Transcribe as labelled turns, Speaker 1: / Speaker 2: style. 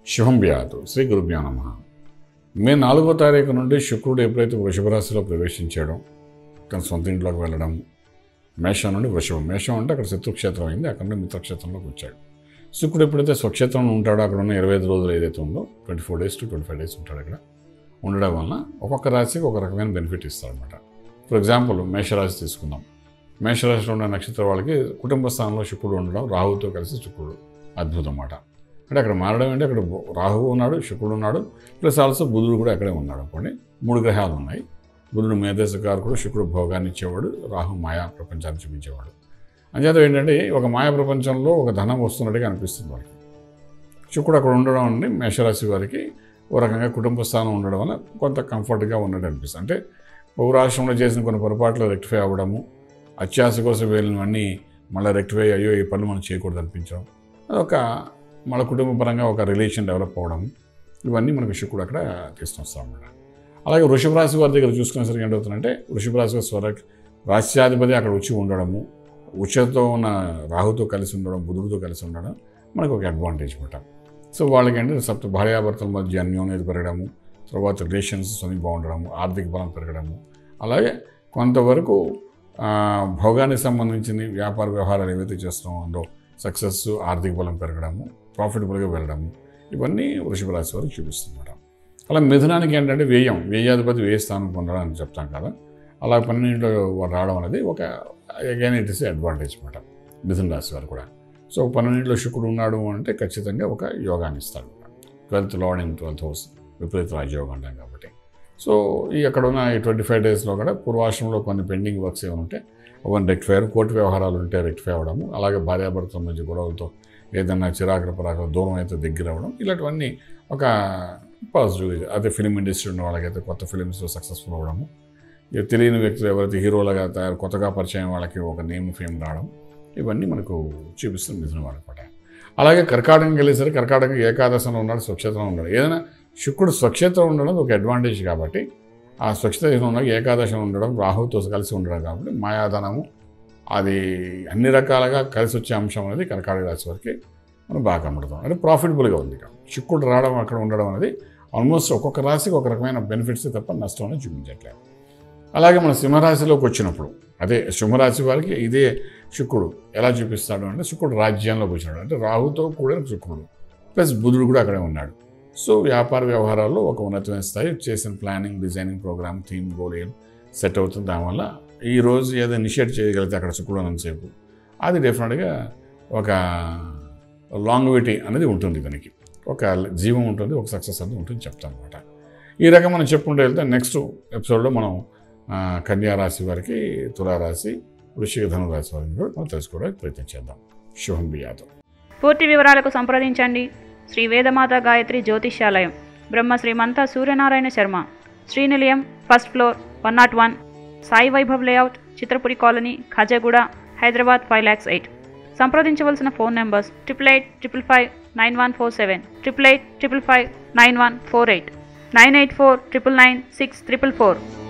Speaker 1: శుభం వ్యాధు శ్రీ గురుభ్యో నమ మే నాలుగో తారీఖు నుండి శుక్రుడు ఎప్పుడైతే వృషభ రాశిలో ప్రవేశించాడో తన సొంత ఇంట్లోకి వెళ్ళడం మేషం నుండి వృషభం మేషం అంటే అక్కడ శత్రుక్షేత్రం అయింది అక్కడ నుండి మిత్రక్షేత్రంలోకి వచ్చాడు శుక్రుడు ఎప్పుడైతే స్వక్షేత్రంలో ఉంటాడో అక్కడ ఉన్న ఇరవై ఐదు రోజులు ఏదైతే ఉందో twenty four days to twenty five days ఉంటాడు అక్కడ ఉండడం వలన ఒక్కొక్క రాశికి ఒక రకమైన బెనిఫిట్ ఇస్తాడనమాట ఫర్ ఎగ్జాంపుల్ మేషరాశి తీసుకుందాం మేషరాశిలో ఉన్న నక్షత్ర వాళ్ళకి కుటుంబ స్థానంలో శుక్రుడు ఉండడం రాహువుతో కలిసి శుక్రుడు అద్భుతం అన్నమాట అంటే అక్కడ మారడం అంటే అక్కడ రాహువు ఉన్నాడు శుక్రుడు ఉన్నాడు ప్లస్ ఆల్సో బుధుడు కూడా అక్కడే ఉన్నాడు అనుకోండి మూడు గ్రహాలు ఉన్నాయి బుధుడు మేధస్సుకారకుడు శుక్రుడు భోగాన్ని ఇచ్చేవాడు రాహు మాయా ప్రపంచాన్ని చూపించేవాడు అంచేత ఏంటంటే ఒక మాయా ప్రపంచంలో ఒక ధనం వస్తున్నట్టుగా అనిపిస్తుంది వాళ్ళకి శుక్రుడు అక్కడ ఉండడం అండి మేషరాశి వారికి ఓ రకంగా కుటుంబ స్థానం ఉండడం వల్ల కొంత కంఫర్ట్గా ఉన్నట్టు అనిపిస్తుంది అంటే పౌరాష్ట్రంలో చేసిన కొన్ని పొరపాట్లు రెక్టిఫై అవ్వడము అత్యాశ కోసం వెళ్ళినవన్నీ మళ్ళీ రెక్టిఫై అయ్యో ఈ పనులు మనం చేయకూడదు అనిపించడం అదొక మన కుటుంబ పరంగా ఒక రిలేషన్ డెవలప్ అవ్వడం ఇవన్నీ మనకు శుక్రుడు అక్కడ తీసుకొస్తాం అన్నమాట అలాగే వృషభ రాశి వారి దగ్గర చూసుకునేసరికి ఏంటవుతుందంటే వృషభ రాశి వారి స్వర రాశ్యాధిపతి అక్కడ వచ్చి ఉండడము ఉచ్చతో ఉన్న రాహుతో కలిసి ఉండడం బుధుడితో కలిసి ఉండడం మనకు ఒక అడ్వాంటేజ్ అనమాట సో వాళ్ళకి అంటే సప్త భార్యాభర్తల మధ్య అన్యోన్యత పెరగడము తర్వాత రిలేషన్స్ అన్ని బాగుండడము ఆర్థిక బలం పెరగడము అలాగే కొంతవరకు ఆ, భోగానికి సంబంధించిన వ్యాపార వ్యవహారాలు ఏవైతే చేస్తున్నామో సక్సెస్ ఆర్థిక బలం పెరగడము ప్రాఫిటబుల్గా వెళ్ళడము ఇవన్నీ వృషభ రాశి వారికి చూపిస్తుందన్నమాట అలా మిథునానికి ఏంటంటే వ్యయం వ్యయాధిపతి వ్యయ స్థానం పొందడం అని చెప్తాం కదా అలా పన్నెండులో వారు రావడం అనేది ఒక అగైన్ ఇట్ ఇస్ అడ్వాంటేజ్ అనమాట మిథున రాశి వారు కూడా సో పన్నెండులో శుక్రుడు ఉన్నాడు అంటే ఖచ్చితంగా ఒక యోగాన్ని ఇస్తాడు twelfth lord in twelfth house విపరీత రాజయోగం అంటాం కాబట్టి సో ఈ అక్కడ ఉన్న ఈ ట్వంటీ ఫైవ్ డేస్లో కూడా పూర్వాశ్రమంలో కొన్ని పెండింగ్ వర్క్స్ ఏమైనా ఉంటే అవన్నీ రెక్టిఫై కోర్టు వ్యవహారాలు ఉంటే రెక్టిఫై అవ్వడము అలాగే భార్యాభర్తల మధ్య గొడవలతో ఏదైనా చిరాకుల పరాకుల దూరం అయితే దగ్గర అవ్వడం ఇలాంటివన్నీ ఒక పాజిటివ్ అదే ఫిలిం ఇండస్ట్రీ ఉన్న వాళ్ళకైతే కొత్త ఫిలిమ్స్లో సక్సెస్ఫుల్ అవ్వడము ఇక తెలియని వ్యక్తులు ఎవరైతే హీరోలుగా తయారు కొత్తగా పరిచయం వాళ్ళకి ఒక నేమ్ ఫేమ్ రావడం ఇవన్నీ మనకు చూపిస్తుంది మిథున వాళ్ళపట అలాగే కర్కాటకం వెళ్ళేసరికి కర్కాటకం ఏకాదశంలో ఉన్నాడు స్వక్షేత్రంలో ఉన్నాడు ఏదైనా శుక్రుడు స్వక్షేత్రం ఉండడం ఒక అడ్వాంటేజ్ కాబట్టి ఆ స్వచ్ఛత ఉన్న ఏకాదశం ఉండడం రాహుతో కలిసి ఉండడం కాబట్టి మాయాధనము అది అన్ని రకాలుగా కలిసి వచ్చే అంశం అనేది కర్కాటక రాశి వారికి మనం బాగా అమ్ముతాం అంటే ప్రాఫిటబుల్గా ఉంది ఇక్కడ శుక్రుడు రావడం అక్కడ ఉండడం అనేది ఆల్మోస్ట్ ఒక్కొక్క రాశికి ఒక రకమైన బెనిఫిట్స్ తప్ప నష్టం అనేది చూపించట్లేదు అలాగే మన సింహరాశిలోకి వచ్చినప్పుడు అదే సింహరాశి వారికి ఇదే శుక్రుడు ఎలా చూపిస్తాడు అంటే శుక్రుడు రాజ్యంలోకి వచ్చినాడు అంటే రాహుతో కూడిన శుక్రుడు ప్లస్ బుధుడు కూడా అక్కడే ఉన్నాడు సో వ్యాపార వ్యవహారాల్లో ఒక ఉన్నతమైన స్థాయి చేసిన planning designing program theme goal ఏం సెట్ అవుతుంది దానివల్ల ఈ రోజు ఏదో ఇనిషియేట్ చేయగలిగితే అక్కడ శుక్రుడు ఉన్నంతసేపు అది డెఫినెట్గా ఒక లాంగ్విటీ అనేది ఉంటుంది దానికి ఒక జీవం ఉంటుంది ఒక సక్సెస్ అనేది ఉంటుంది చెప్తాను అనమాట ఈ రకం మనం చెప్పుకుంటూ వెళ్తే నెక్స్ట్ ఎపిసోడ్లో మనం ఆ, కన్యా రాశి వారికి తులారాశి వృషిక ధను రాశి వారిని కూడా మనం తెలుసుకోవడానికి ప్రయత్నం చేద్దాం శుభం బియాదు
Speaker 2: పూర్తి వివరాలకు సంప్రదించండి Shri Vedamata Gayatri Jyotishyalayam Brahma Srimantha Suryanarayana Sharma Srinilayam first floor one nought one Sai Vaibhav layout Chitrapuri colony Khajaguda Hyderabad five lakhs eight సంప్రదించవలసిన phone numbers triple eight triple five nine one four seven triple eight triple five nine one four eight nine eight four triple nine six triple four